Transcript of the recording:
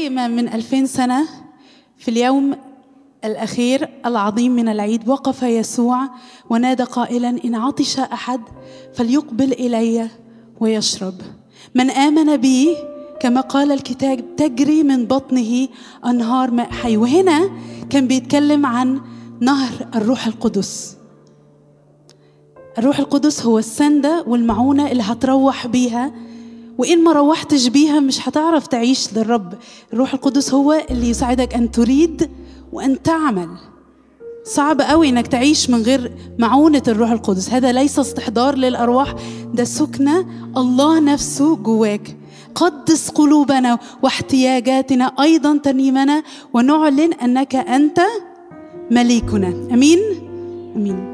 زي ما من ألفين سنة في اليوم الأخير العظيم من العيد وقف يسوع ونادى قائلا إن عطش أحد فليقبل إلي ويشرب من آمن بي كما قال الكتاب تجري من بطنه أنهار ماء حي وهنا كان بيتكلم عن نهر الروح القدس الروح القدس هو السندة والمعونة اللي هتروح بيها وإن ما روحتش بيها مش هتعرف تعيش للرب الروح القدس هو اللي يساعدك أن تريد وأن تعمل صعب قوي انك تعيش من غير معونة الروح القدس هذا ليس استحضار للأرواح ده سكنة الله نفسه جواك قدس قلوبنا واحتياجاتنا أيضا ترنيمنا ونعلن أنك أنت مليكنا أمين أمين